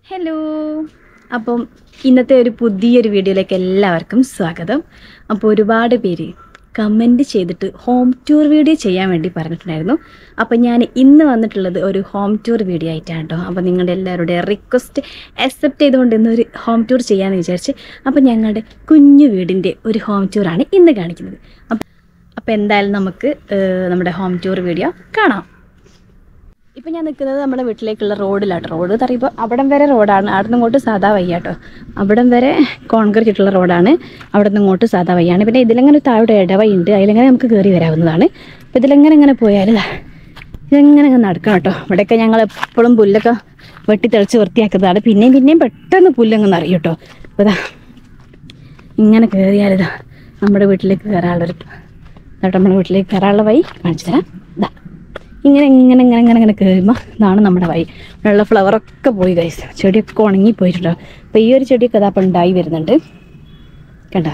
Hello അപ്പം ഇന്നത്തെ ഒരു പുതിയൊരു വീഡിയോയിലേക്ക് എല്ലാവർക്കും സ്വാഗതം അപ്പോൾ ഒരുപാട് പേര് കമൻറ്റ് ചെയ്തിട്ട് ഹോം ടൂർ വീഡിയോ ചെയ്യാൻ വേണ്ടി പറഞ്ഞിട്ടുണ്ടായിരുന്നു അപ്പോൾ ഞാൻ ഇന്ന് വന്നിട്ടുള്ളത് ഒരു ഹോം ടൂർ വീഡിയോ ആയിട്ടാണ് കേട്ടോ അപ്പോൾ നിങ്ങളുടെ എല്ലാവരുടെയും റിക്വസ്റ്റ് അക്സെപ്റ്റ് ചെയ്തുകൊണ്ട് ഇന്നൊരു ഹോം ടൂർ ചെയ്യാമെന്ന് വിചാരിച്ച് അപ്പോൾ ഞങ്ങളുടെ കുഞ്ഞു വീടിൻ്റെ ഒരു ഹോം ടൂറാണ് ഇന്ന് കാണിക്കുന്നത് അപ്പം അപ്പോൾ എന്തായാലും നമുക്ക് ഏഹ്, നമ്മുടെ ഹോം ടൂർ വീഡിയോ കാണാം ഇപ്പം ഞാൻ നിൽക്കുന്നത് നമ്മുടെ വീട്ടിലേക്കുള്ള റോഡിലാട്ടോ റോഡ് പറയുമ്പോൾ അവിടം വരെ റോഡാണ് അവിടെ നിന്ന് ഇങ്ങോട്ട് സാധാ വയ്യാട്ടോ അവിടം വരെ കോൺക്രീറ്റ് ഇട്ടുള്ള റോഡാണ് അവിടെ നിന്ന് ഇങ്ങോട്ട് സാധാ വയ്യാണ് പിന്നെ ഇതിലെങ്ങനെ ഒരു താഴെ ഇടവയുണ്ട് അതിലെങ്ങനെ നമുക്ക് കയറി വരാവുന്നതാണ് അപ്പോൾ ഇതിലെങ്ങനെ ഇങ്ങനെ പോയാൽ ഇതാ ഇതെങ്ങനെ ഇങ്ങനെ നടക്കണം കേട്ടോ ഇവിടെയൊക്കെ ഞങ്ങൾ എപ്പോഴും പുല്ലൊക്കെ വെട്ടി തെളിച്ച് വൃത്തിയാക്കുന്നതാണ് പിന്നെയും പിന്നെയും പെട്ടെന്ന് പുല്ലങ്ങ് നിറയും കേട്ടോ അപ്പോൾ ഇതാ ഇങ്ങനെ കയറിയാലിതാ നമ്മുടെ വീട്ടിലേക്ക് കയറാനുള്ളൊരു എന്നിട്ട് നമ്മുടെ വീട്ടിലേക്ക് കയറാനുള്ള വഴി കാണിച്ചു തരാം ഇതാ ഇങ്ങനെ ഇങ്ങനെ ഇങ്ങനെ ഇങ്ങനെ ഇങ്ങനെ കയറുമ്പോൾ ഇതാണ് നമ്മുടെ വഴി ഉള്ള ഫ്ലവറൊക്കെ പോയി ഗൈസ് ചെടിയൊക്കെ ഉണങ്ങി പോയിട്ടുണ്ടോ അപ്പോൾ ഈ ഒരു ചെടിയൊക്കെ അതാ അപ്പം ഉണ്ടായി വരുന്നുണ്ട് കണ്ടോ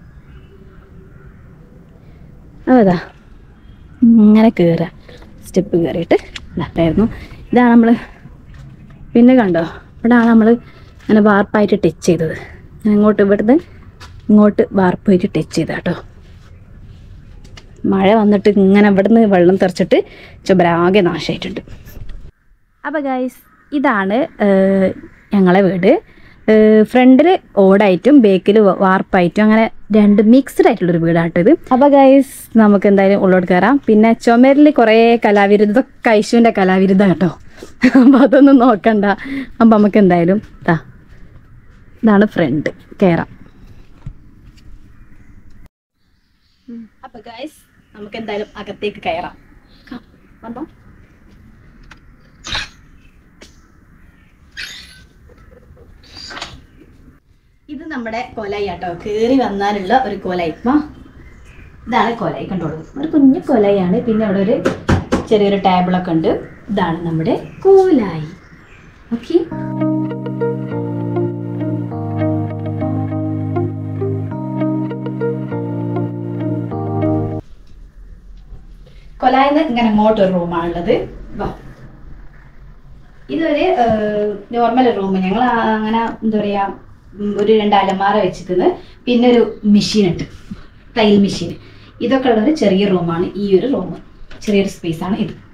അതാ ഇങ്ങനെ കയറുക സ്റ്റെപ്പ് കയറിയിട്ട് ഇതായിരുന്നു ഇതാണ് നമ്മൾ പിന്നെ കണ്ടോ ഇവിടെയാണ് നമ്മൾ ഇങ്ങനെ വാർപ്പായിട്ട് ടച്ച് ചെയ്തത് ഞാൻ ഇങ്ങോട്ട് ഇവിടുന്ന് ഇങ്ങോട്ട് വാർപ്പായിട്ട് ടച്ച് ചെയ്ത കേട്ടോ മഴ വന്നിട്ട് ഇങ്ങനെ ഇവിടുന്ന് വെള്ളം തെറിച്ചിട്ട് ചുമരാകെ നാശമായിട്ടുണ്ട് അപ്പോൾ ഗൈസ് ഇതാണ് ഏഹ്, ഞങ്ങളെ വീട് ഫ്രണ്ടിൽ ഓടായിട്ടും ബേക്കിൽ വാർപ്പായിട്ടും അങ്ങനെ രണ്ട് മിക്സ്ഡ് ആയിട്ടുള്ളൊരു വീടാട്ടോ ഇത് അപ്പോൾ ഗൈസ് നമുക്ക് എന്തായാലും ഉള്ളോട്ട് കയറാം പിന്നെ ചുമരിൽ കുറേ കലാവിരുദ്ധ ഇതൊക്കെ ഐശുവിൻ്റെ കലാവിരുദ്ധ കേട്ടോ അപ്പോൾ അതൊന്നും നോക്കണ്ട അപ്പോൾ നമുക്ക് എന്തായാലും ഇതാ ഇതാണ് ഫ്രണ്ട് കയറാം അപ്പൊ ഗൈസ് നമുക്ക് എന്തായാലും അകത്തേക്ക് കയറാം ക- വന്നോ ഇത് നമ്മുടെ കൊലായി ആട്ടോ കേറി വന്നാലുള്ള ഒരു കൊലായി വാ ഇതാണ് കൊലായി കണ്ടോളൂ ഒരു കുഞ്ഞു കൊലായാണ് പിന്നെ അവിടെ ഒരു ചെറിയൊരു ടേബിളൊക്കെ ഉണ്ട് ഇതാണ് നമ്മുടെ കോലായി ഓക്കെ കൊലായിന്ന് ഇങ്ങനെ അങ്ങോട്ടൊരു റൂമാണുള്ളത് വാ ഇതൊരു നോർമൽ റൂം ഞങ്ങൾ അങ്ങനെ എന്താ പറയാ ഉം, ഒരു രണ്ട് അലമാര വെച്ചിട്ട് പിന്നെ ഒരു മെഷീൻ ഉണ്ട് തയ്യൽ മെഷീൻ ഇതൊക്കെ ഉള്ള ഒരു ചെറിയ റൂമാണ് ഈ ഒരു റൂം ചെറിയൊരു സ്പേസ് ആണ് ഇത്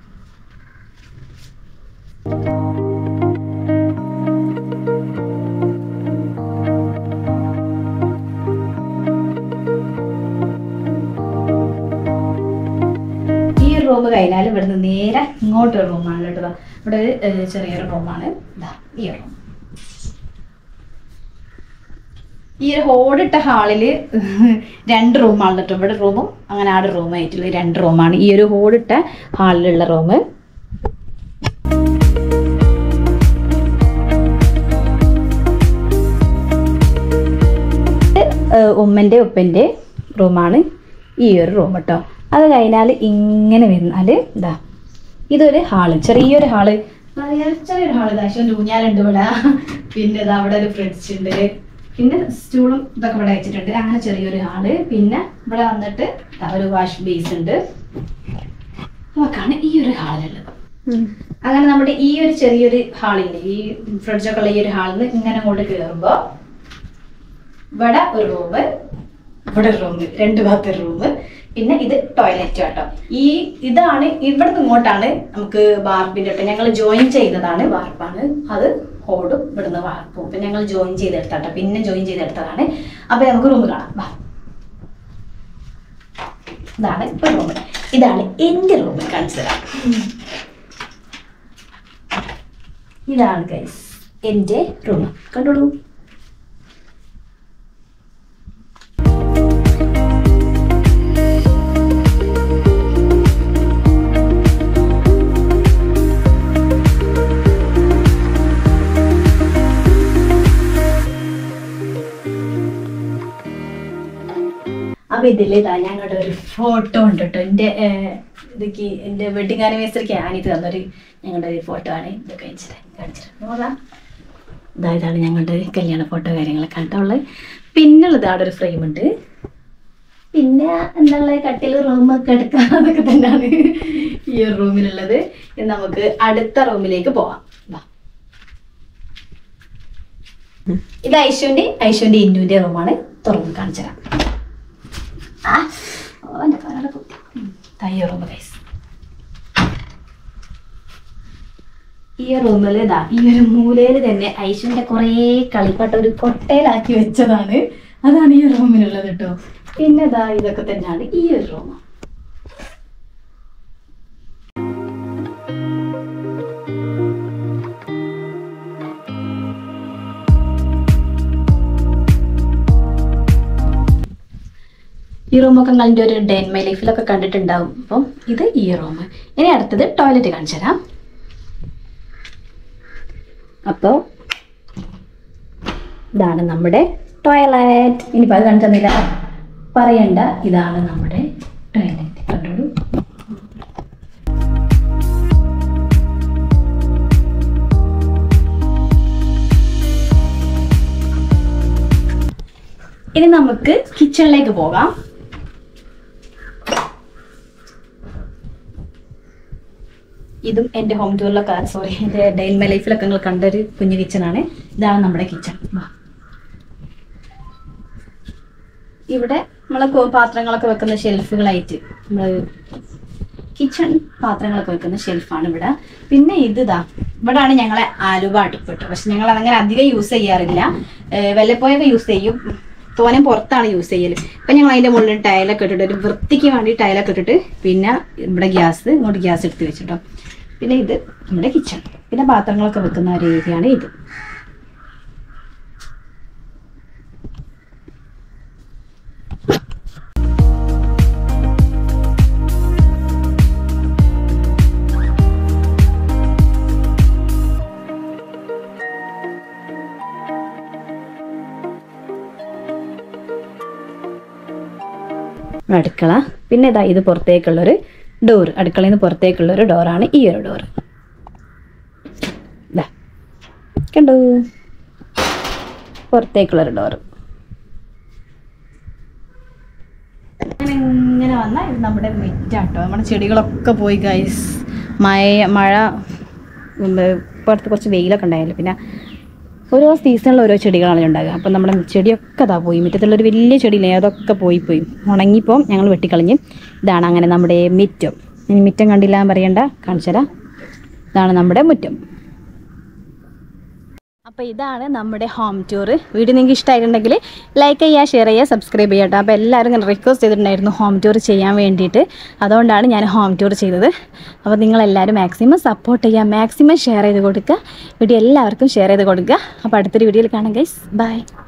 ഈ ഒരു റൂം കഴിഞ്ഞാൽ ഇവിടുന്ന് നേരെ ഇങ്ങോട്ടൊരു റൂമാണ് കേട്ടോ ഇവിടെ ഒരു ഏഹ്, ചെറിയൊരു റൂമാണ് ഇതാ ഈ റൂം ഈ ഒരു ഹോളിട്ട ഹാളില് രണ്ട് റൂമാണ് കേട്ടോ ഇവിടെ റൂമും അങ്ങനെ ആടെ റൂമായിട്ടുള്ള രണ്ട് റൂമാണ് ഈ ഒരു ഹോളിട്ട ഹാളിലുള്ള റൂം ഉമ്മൻ്റെ ഉപ്പൻ്റെ റൂമാണ് ഈ ഒരു റൂം കേട്ടോ അത് കഴിഞ്ഞാൽ ഇങ്ങനെ വന്നാൽ ഇതാ ഇതൊരു ഹാള് ചെറിയൊരു ഹാള് അതായത് ചെറിയൊരു ഹാള് ദാശം ഊഞ്ഞാലുണ്ട് ഇവിടെ പിന്നെ ഇതാ അവിടെ ഒരു ഫ്രിഡ്ജ് ഉണ്ട് പിന്നെ സ്റ്റൂളും ഇതൊക്കെ ഇവിടെ വെച്ചിട്ടുണ്ട് അങ്ങനെ ചെറിയൊരു ഹാള് പിന്നെ ഇവിടെ വന്നിട്ട് ദാ ഒരു വാഷ് ബേസ് ഉണ്ട് അതൊക്കെയാണ് ഈ ഒരു ഹാളിലുള്ളത് അങ്ങനെ നമ്മുടെ ഈ ഒരു ചെറിയൊരു ഹാളില്ലേ ഈ ഫ്രിഡ്ജൊക്കെ ഉള്ള ഈ ഒരു ഹാളിൽ നിന്ന് ഇങ്ങനെ അങ്ങോട്ട് കയറുമ്പോ ഇവിടെ ഒരു റൂമ് ഇവിടെ ഒരു റൂമ് രണ്ട് ഭാഗത്ത് ഒരു റൂമ് പിന്നെ ഇത് ടോയ്ലറ്റ് കേട്ടോ ഈ ഇതാണ് ഇവിടുന്ന് ഇങ്ങോട്ടാണ് നമുക്ക് ബാർബിൻ്റെ കേട്ടോ ഞങ്ങൾ ജോയിൻ ചെയ്തതാണ് വാർപ്പാണ് അത് ഹോടും ഇവിടുന്ന് വാർപ്പും ഇപ്പം ഞങ്ങൾ ജോയിൻ ചെയ്തെടുത്താട്ടോ പിന്നെ ജോയിൻ ചെയ്തെടുത്തതാണ് അപ്പൊ നമുക്ക് റൂം കാണാം വാ ഇതാണ് ഒരു റൂം ഇതാണ് എൻ്റെ റൂം കാണിച്ചു തരാം ഇതാണ് ഗൈസ് എൻ്റെ റൂം കണ്ടോളൂ അപ്പൊ ഇതിലേതാ ഞങ്ങളുടെ ഒരു ഫോട്ടോ ഉണ്ട് കേട്ടോ എൻ്റെ ഇതൊക്കെ എൻ്റെ വെഡിങ് ആനിവേഴ്സറിക്ക് ഞാനിത് തന്നൊരു ഞങ്ങളുടെ ഒരു ഫോട്ടോ ആണ് ഇത് കാണിച്ചിട്ട് കാണിച്ചിട്ട് നോക്കാം ഇതാ ഇതാണ് ഞങ്ങളുടെ കല്യാണ ഫോട്ടോ കാര്യങ്ങളൊക്കെ കണ്ടുള്ളത് പിന്നുള്ളത് അവിടെ ഒരു ഫ്രെയിം ഉണ്ട് പിന്നെ എന്നുള്ള കട്ടിൽ റൂമൊക്കെ എടുക്കാം അതൊക്കെ തന്നെയാണ് ഈ ഒരു റൂമിലുള്ളത് ഇനി നമുക്ക് അടുത്ത റൂമിലേക്ക് പോവാം വാ ഇത് ഐശുവിന്റെ ഐശുവിന്റെ ഇന്നുവിന്റെ റൂമാണ് തുറന്ന് കാണിച്ചു തരാം ആ, ഓ, എൻ്റെ കാലൊക്കെ കുത്തി. ഉം, ദാ ഈ റൂം ഗൈസ് ഈ റൂമിൽ ഇതാ ഈ ഒരു മൂലയിൽ തന്നെ ഐശുവിന്റെ കുറേ കളിപ്പാട്ട ഒരു കൊട്ടയിലാക്കി വെച്ചതാണ് അതാണ് ഈ റൂമിലുള്ളത് കേട്ടോ പിന്നെ ഇതാ ഇതൊക്കെ തന്നെയാണ് ഈ ഒരു റൂം ഈ റൂമൊക്കെ നിങ്ങളുടെ ഒരു ഡേ മൈ ലൈഫിലൊക്കെ കണ്ടിട്ടുണ്ടാവും അപ്പം ഇത് ഈ റൂം ഇനി അടുത്തത് ടോയ്ലറ്റ് കാണിച്ചു തരാം അപ്പോൾ ഇതാണ് നമ്മുടെ ടോയ്ലറ്റ് ഇനിയിപ്പോൾ അത് കാണിച്ചു തന്നില്ല പറയണ്ട ഇതാണ് നമ്മുടെ ടോയ്ലറ്റ് കണ്ടോളൂ ഇനി നമുക്ക് കിച്ചണിലേക്ക് പോകാം ഇതും എൻ്റെ ഹോം ടൂറിലൊക്കെ സോറി എൻ്റെ ഡെയിൻ മൈ ലൈഫിലൊക്കെ നിങ്ങൾ കണ്ടൊരു കുഞ്ഞു കിച്ചണാണ് ഇതാണ് നമ്മുടെ കിച്ചൺ ഇവിടെ നമ്മൾ പാത്രങ്ങളൊക്കെ വെക്കുന്ന ഷെൽഫുകളായിട്ട് നമ്മൾ കിച്ചൺ പാത്രങ്ങളൊക്കെ വെക്കുന്ന ഷെൽഫാണ് ഇവിടെ പിന്നെ ഇത് ഇതാ ഇവിടാണ് ഞങ്ങളെ ആലുവ അടുപ്പിട്ട് പക്ഷെ ഞങ്ങൾ അങ്ങനെ അധികം യൂസ് ചെയ്യാറില്ല ഏഹ് വല്ലപ്പോഴൊക്കെ യൂസ് ചെയ്യും തോനെ പുറത്താണ് യൂസ് ചെയ്യല് ഇപ്പൊ ഞങ്ങൾ അതിന്റെ മുകളിൽ ടൈലൊക്കെ ഇട്ടിട്ട് ഒരു വൃത്തിക്ക് വേണ്ടി ടൈലൊക്കെ ഇട്ടിട്ട് പിന്നെ ഇവിടെ ഗ്യാസ് ഇങ്ങോട്ട് ഗ്യാസ് എടുത്ത് വെച്ചിട്ടോ പിന്നെ ഇത് നമ്മുടെ കിച്ചൺ പിന്നെ പാത്രങ്ങളൊക്കെ വെക്കുന്ന ഒരു ഏരിയയാണ് ഇത് അടുക്കള പിന്നെ ഇതാ ഇത് പുറത്തേക്കുള്ളൊരു ഡോർ അടുക്കളയിൽ നിന്ന് പുറത്തേക്കുള്ളൊരു ഡോറാണ് ഈ ഒരു ഡോർ ഇതാ കണ്ടോ പുറത്തേക്കുള്ളൊരു ഡോറ് അങ്ങനെ ഇങ്ങനെ വന്നാൽ ഇത് നമ്മുടെ മിറ്റാട്ടോ നമ്മുടെ ചെടികളൊക്കെ പോയി ഗൈസ് മഴ മഴ ഉം, പുറത്ത് കുറച്ച് വെയിലൊക്കെ ഉണ്ടായല്ലോ പിന്നെ ഓരോ സീസണിൽ ഓരോ ചെടികളാണ് ഉണ്ടാകുക അപ്പം നമ്മുടെ ചെടിയൊക്കെ അതാ പോയി മുറ്റത്തുള്ളൊരു വലിയ ചെടിയില്ലേ അതൊക്കെ പോയി പോയി ഉണങ്ങിപ്പോൾ ഞങ്ങൾ വെട്ടിക്കളഞ്ഞ് ഇതാണ് അങ്ങനെ നമ്മുടെ മിറ്റം ഇനി മിറ്റം കണ്ടില്ല എന്ന് പറയണ്ട കാണിച്ചുതരാം ഇതാണ് നമ്മുടെ മുറ്റം അപ്പോൾ ഇതാണ് നമ്മുടെ ഹോം ടൂർ വീഡിയോ നിങ്ങൾക്ക് ഇഷ്ടമായിട്ടുണ്ടെങ്കിൽ ലൈക്ക് ചെയ്യുക ഷെയർ ചെയ്യുക സബ്സ്ക്രൈബ് ചെയ്യുക കേട്ടോ അപ്പോൾ എല്ലാവരും ഇങ്ങനെ റിക്വസ്റ്റ് ചെയ്തിട്ടുണ്ടായിരുന്നു ഹോം ടൂർ ചെയ്യാൻ വേണ്ടിയിട്ട് അതുകൊണ്ടാണ് ഞാൻ ഹോം ടൂർ ചെയ്തത് അപ്പോൾ നിങ്ങളെല്ലാവരും മാക്സിമം സപ്പോർട്ട് ചെയ്യുക മാക്സിമം ഷെയർ ചെയ്ത് കൊടുക്കുക വീഡിയോ എല്ലാവർക്കും ഷെയർ ചെയ്ത് കൊടുക്കുക അപ്പോൾ അടുത്തൊരു വീഡിയോയിൽ കാണാം ഗൈസ് ബൈ